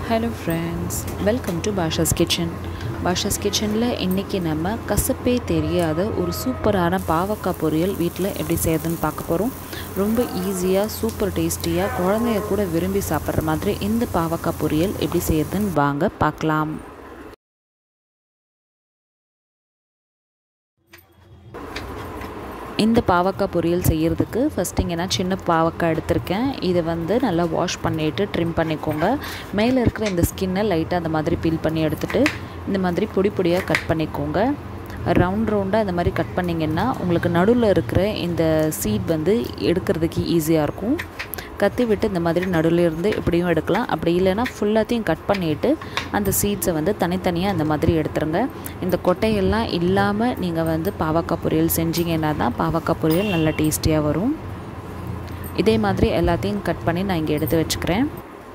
Hello friends welcome to Basha's kitchen Basha's கிச்சனில் இன்றைக்கி நம்ம கசப்பே தெரியாத ஒரு சூப்பரான பாவக்காய் பொரியல் வீட்டில் எப்படி செய்யறதுன்னு பார்க்க போகிறோம் ரொம்ப ஈஸியாக சூப்பர் டேஸ்டியாக குழந்தைய கூட விரும்பி சாப்பிட்ற மாதிரி இந்த பாவக்காய் பொரியல் எப்படி செய்யறதுன்னு வாங்க பார்க்கலாம் இந்த பாவக்காய் பொரியல் செய்கிறதுக்கு ஃபஸ்ட்டு இங்கே நான் சின்ன பாவக்காய் எடுத்திருக்கேன் இதை வந்து நல்லா வாஷ் பண்ணிவிட்டு ட்ரிம் பண்ணிக்கோங்க மேலே இருக்கிற இந்த ஸ்கின்னை லைட்டாக அந்த மாதிரி பீல் பண்ணி எடுத்துகிட்டு இந்த மாதிரி பொடி பொடியாக கட் பண்ணிக்கோங்க ரவுண்ட் ரவுண்டாக இந்த மாதிரி கட் பண்ணிங்கன்னா உங்களுக்கு நடுவில் இருக்கிற இந்த சீட் வந்து எடுக்கிறதுக்கு ஈஸியாக இருக்கும் கத்தி விட்டு இந்த மாதிரி நடுவில் இருந்து இப்படியும் எடுக்கலாம் அப்படி இல்லைன்னா ஃபுல்லாத்தையும் கட் பண்ணிவிட்டு அந்த சீட்ஸை வந்து தனித்தனியாக அந்த மாதிரி எடுத்துருங்க இந்த கொட்டையெல்லாம் இல்லாமல் நீங்கள் வந்து பாவக்காய் பொரியல் செஞ்சீங்கன்னா தான் பாவக்காய் பொரியல் நல்லா டேஸ்டியாக வரும் இதே மாதிரி எல்லாத்தையும் கட் பண்ணி நான் இங்கே எடுத்து வச்சுக்கிறேன்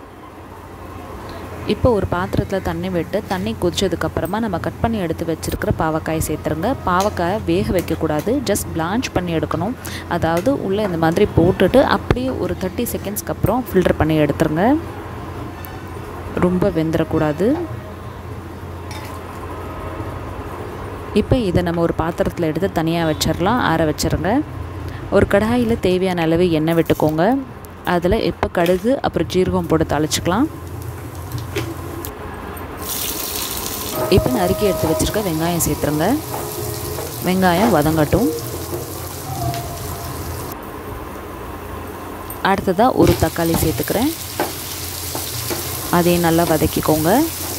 இப்போ ஒரு பாத்திரத்தில் தண்ணி விட்டு தண்ணி கொதிச்சதுக்கப்புறமா நம்ம கட் பண்ணி எடுத்து வச்சுருக்கிற பாவக்காயை சேர்த்துருங்க பாவக்காயை வேக வைக்கக்கூடாது ஜஸ்ட் பிளான்ச் பண்ணி எடுக்கணும் அதாவது உள்ளே இந்த மாதிரி போட்டுட்டு அப்படியே ஒரு தேர்ட்டி செகண்ட்ஸ்க்கு அப்புறம் ஃபில்டர் பண்ணி எடுத்துருங்க ரொம்ப வெந்துடக்கூடாது இப்போ இதை நம்ம ஒரு பாத்திரத்தில் எடுத்து தனியாக வச்சிடலாம் ஆற வச்சிருங்க ஒரு கடாயில் தேவையான அளவு எண்ணெய் விட்டுக்கோங்க அதில் இப்போ கடுகு அப்புறம் ஜீரகம் போட்டு தாளிச்சிக்கலாம் இப்போ நறுக்கி எடுத்து வச்சுருக்க வெங்காயம் சேர்த்துருங்க வெங்காயம் வதங்கட்டும் அடுத்ததாக ஒரு தக்காளி சேர்த்துக்கிறேன் அதையும் நல்லா வதக்கிக்கோங்க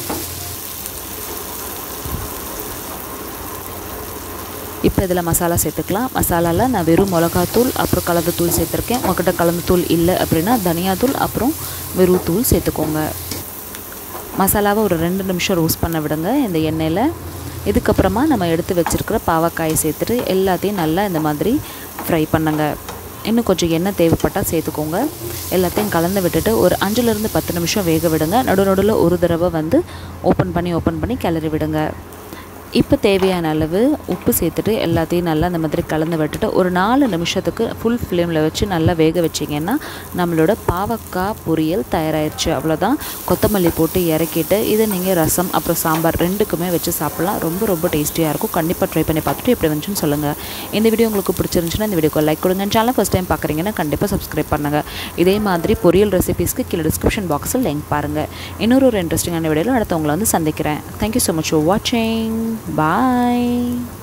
இப்போ இதில் மசாலா சேர்த்துக்கலாம் மசாலாவில் நான் வெறும் மிளகாத்தூள் அப்புறம் கலந்த தூள் சேர்த்துருக்கேன் உங்கள்கிட்ட கலந்த தூள் இல்லை அப்படின்னா தனியாத்தூள் அப்புறம் வெறும் தூள் சேர்த்துக்கோங்க மசாலாவை ஒரு ரெண்டு நிமிஷம் ரோஸ்ட் பண்ண விடுங்க இந்த எண்ணெயில் இதுக்கப்புறமா நம்ம எடுத்து வச்சுருக்கிற பாவக்காயை சேர்த்துட்டு எல்லாத்தையும் நல்லா இந்த மாதிரி ஃப்ரை பண்ணுங்க இன்னும் கொஞ்சம் எண்ணெய் தேவைப்பட்டால் சேர்த்துக்கோங்க எல்லாத்தையும் கலந்து விட்டுட்டு ஒரு அஞ்சுலேருந்து பத்து நிமிஷம் வேக விடுங்க நடு நடுவில் ஒரு தடவை வந்து ஓப்பன் பண்ணி ஓப்பன் பண்ணி கிளறி விடுங்க இப்போ தேவையான அளவு உப்பு சேர்த்துட்டு எல்லாத்தையும் நல்லா அந்த மாதிரி கலந்து விட்டுட்டு ஒரு நாலு நிமிஷத்துக்கு ஃபுல் ஃப்ளேமில் வச்சு நல்லா வேக வச்சிங்கன்னா நம்மளோட பாவக்காய் பொரியல் தயாராகிடுச்சு அவ்வளோதான் கொத்தமல்லி போட்டு இறக்கிட்டு இதை நீங்கள் ரசம் அப்புறம் சாம்பார் ரெண்டுக்குமே வச்சு சாப்பிட்லாம் ரொம்ப ரொம்ப டேஸ்டியாக இருக்கும் கண்டிப்பாக ட்ரை பண்ணி பார்த்துட்டு எப்படி வந்துச்சுன்னு சொல்லுங்கள் இந்த வீடியோ உங்களுக்கு பிடிச்சிருந்துச்சுன்னா இந்த வீடியோக்கு லைக் கொடுங்க சேனல் ஃபஸ்ட் டைம் பார்க்குறீங்கன்னா கண்டிப்பாக சப்ஸ்கிரைப் பண்ணுங்கள் இதே மாதிரி பொரியல் ரெசிபீஸ்க்கு கீழே டிஸ்கிரிப்ஷன் பாக்ஸில் லிங்க் பாருங்கள் இன்னொரு ஒரு இன்ட்ரெஸ்டிங்கான வீடியோவில் அடுத்தவங்களை வந்து சந்திக்கிறேன் தேங்க்யூ ஸோ மச் ஃபார் வாட்சிங் Bye.